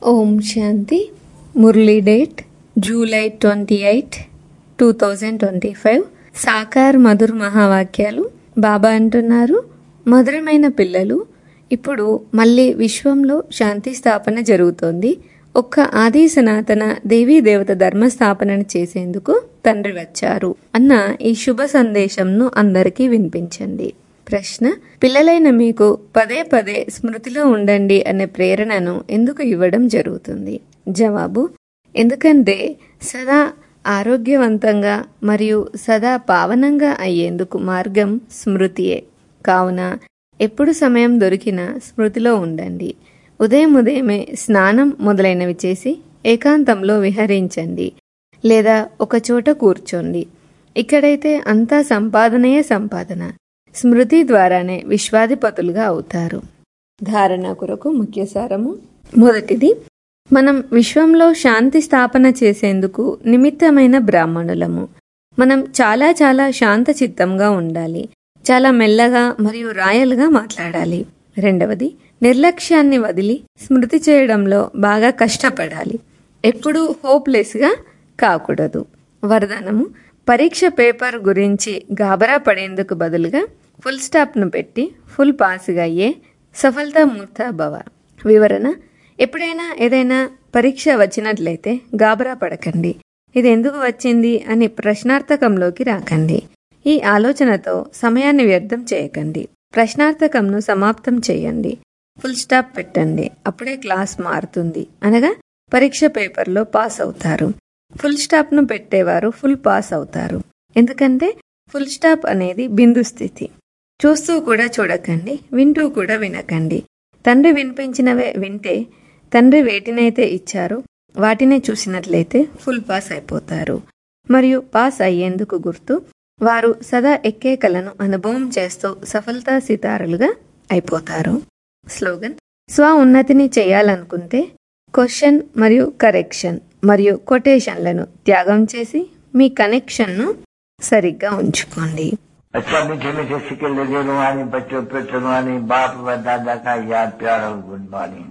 ఓం Shanti Murali date July twenty eight two thousand twenty five Sakar Madhur మహావాక్యాలు బాబా అంటున్నారు మధురమైన పిల్లలు ఇప్పుడు మళ్ళీ విశ్వంలో శాంతి స్థాపన జరుగుతోంది ఒక్క ఆది సనాతన దేవీ దేవత ధర్మ స్థాపనను చేసేందుకు తండ్రి వచ్చారు అన్న ఈ శుభ సందేశంను అందరికీ వినిపించండి ప్రశ్న పిల్లలైన మీకు పదే పదే స్మృతిలో ఉండండి అనే ప్రేరణను ఎందుకు ఇవ్వడం జరుగుతుంది జవాబు ఎందుకంటే సదా ఆరోగ్యవంతంగా మరియు సదా పావనంగా అయ్యేందుకు మార్గం స్మృతియే కావున ఎప్పుడు సమయం దొరికినా స్మృతిలో ఉండండి ఉదయం ఉదయమే స్నానం మొదలైనవి చేసి ఏకాంతంలో విహరించండి లేదా ఒక చోట కూర్చోండి ఇక్కడైతే అంతా సంపాదనయే సంపాదన స్మృతి ద్వారానే విశ్వాధిపతులుగా అవుతారు ధారణ కొరకు ముఖ్య సారము మొదటిది మనం విశ్వంలో శాంతి స్థాపన చేసేందుకు నిమిత్తమైన బ్రాహ్మణులము మనం చాలా చాలా శాంత చిత్తంగా ఉండాలి చాలా మెల్లగా మరియు రాయల్గా మాట్లాడాలి రెండవది నిర్లక్ష్యాన్ని వదిలి స్మృతి చేయడంలో బాగా కష్టపడాలి ఎప్పుడూ హోప్లెస్గా కాకూడదు వరదానము పరీక్ష పేపర్ గురించి గాబరా పడేందుకు బదులుగా ఫుల్ స్టాప్ను పెట్టి ఫుల్ పాస్గా అయ్యే సఫలతామూర్త భవ వివరణ ఎప్పుడైనా ఏదైనా పరీక్ష వచ్చినట్లయితే గాబరా పడకండి ఇది ఎందుకు వచ్చింది అని ప్రశ్నార్థకంలోకి రాకండి ఈ ఆలోచనతో సమయాన్ని వ్యర్థం చేయకండి ప్రశ్నార్థకంను సమాప్తం చేయండి ఫుల్ స్టాప్ పెట్టండి అప్పుడే క్లాస్ మారుతుంది అనగా పరీక్ష పేపర్లో పాస్ అవుతారు ఫుల్ స్టాప్ను పెట్టేవారు ఫుల్ పాస్ అవుతారు ఎందుకంటే ఫుల్ స్టాప్ అనేది బిందు స్థితి చూస్తూ కూడా చూడకండి వింటూ కూడా వినకండి తండ్రి వినిపించినవే వింటే తండ్రి వేటినైతే ఇచ్చారో వాటినే చూసినట్లయితే ఫుల్ పాస్ అయిపోతారు మరియు పాస్ అయ్యేందుకు గుర్తు వారు సదా ఎక్కే కలను అనుభవం చేస్తూ సఫలతా సితారులుగా అయిపోతారు స్లోగన్ స్వ ఉన్నతిని చేయాలనుకుంటే క్వశ్చన్ మరియు కరెక్షన్ మరియు కొటేషన్లను త్యాగం చేసి మీ కనెక్షన్ను సరిగ్గా ఉంచుకోండి अच्छा मीठे मीठे सिक्के लगे रुहानी बच्चों पे रुहानी बाप व दादा का याद प्यार और गुड मॉर्निंग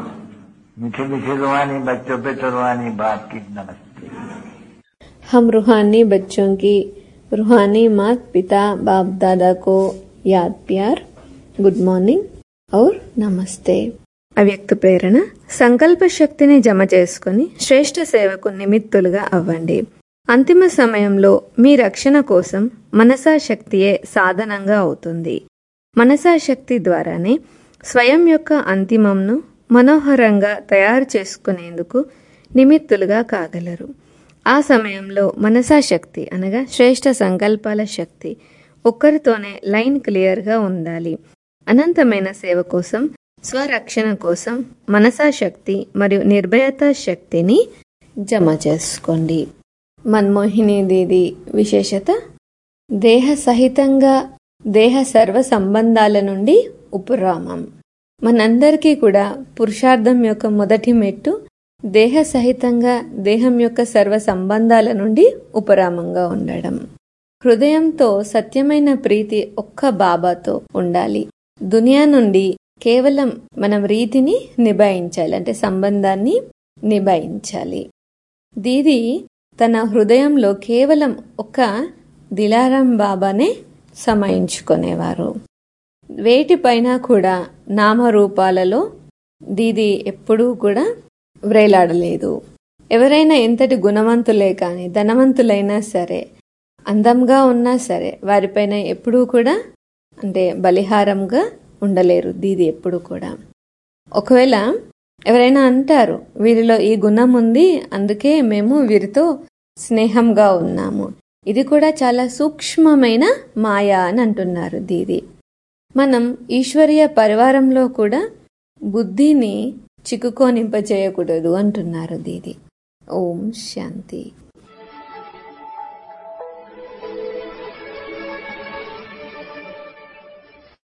मीठे मीठे रुहानी बच्चों पे रुहानी बाप की नमस्ते हम रूहानी बच्चों की रूहानी मात पिता बाप दादा को याद प्यार గుడ్ మార్నింగ్ ఔర్ నమస్తే అవ్యక్త ప్రేరణ సంకల్ప శక్తిని జమ చేసుకుని శ్రేష్ఠ సేవకు నిమిత్తులుగా అవ్వండి అంతిమ సమయంలో మీ రక్షణ కోసం మనసా శక్తియే సాధనంగా అవుతుంది మనసా శక్తి ద్వారానే స్వయం యొక్క అంతిమంను మనోహరంగా తయారు చేసుకునేందుకు నిమిత్తులుగా కాగలరు ఆ సమయంలో మనసా శక్తి అనగా శ్రేష్ఠ సంకల్పాల శక్తి ఒక్కరితోనే లైన్ క్లియర్గా ఉండాలి అనంతమైన సేవ కోసం స్వరక్షణ కోసం మనసా శక్తి మరియు నిర్భయత శక్తిని జమ చేసుకోండి మన్మోహిని దీది విశేషత దేహ సహితంగా దేహ సర్వ సంబంధాల నుండి ఉపరామం మనందరికీ కూడా పురుషార్థం యొక్క మొదటి మెట్టు దేహ సహితంగా దేహం యొక్క సర్వ సంబంధాల నుండి ఉపరామంగా ఉండడం హృదయంతో సత్యమైన ప్రీతి ఒక్క బాబాతో ఉండాలి దునియా నుండి కేవలం మనం రీతిని నిభాయించాలి అంటే సంబంధాన్ని నిభాయించాలి దీది తన హృదయంలో కేవలం ఒక దిలారాం బాబానే సమాయించుకునేవారు వేటిపైన కూడా నామరూపాలలో దీది ఎప్పుడూ కూడా వ్రేలాడలేదు ఎవరైనా ఎంతటి గుణవంతులే కానీ ధనవంతులైనా సరే అందంగా ఉన్నా సరే వారిపైన ఎప్పుడూ కూడా అంటే బలిహారంగా ఉండలేరు దీది ఎప్పుడు కూడా ఒకవేళ ఎవరైనా అంటారు వీరిలో ఈ గుణం ఉంది అందుకే మేము వీరితో స్నేహంగా ఉన్నాము ఇది కూడా చాలా సూక్ష్మమైన మాయ అని అంటున్నారు దీది మనం ఈశ్వరీయ పరివారంలో కూడా బుద్ధిని చిక్కుకోనింపజేయకూడదు అంటున్నారు దీది ఓం శాంతి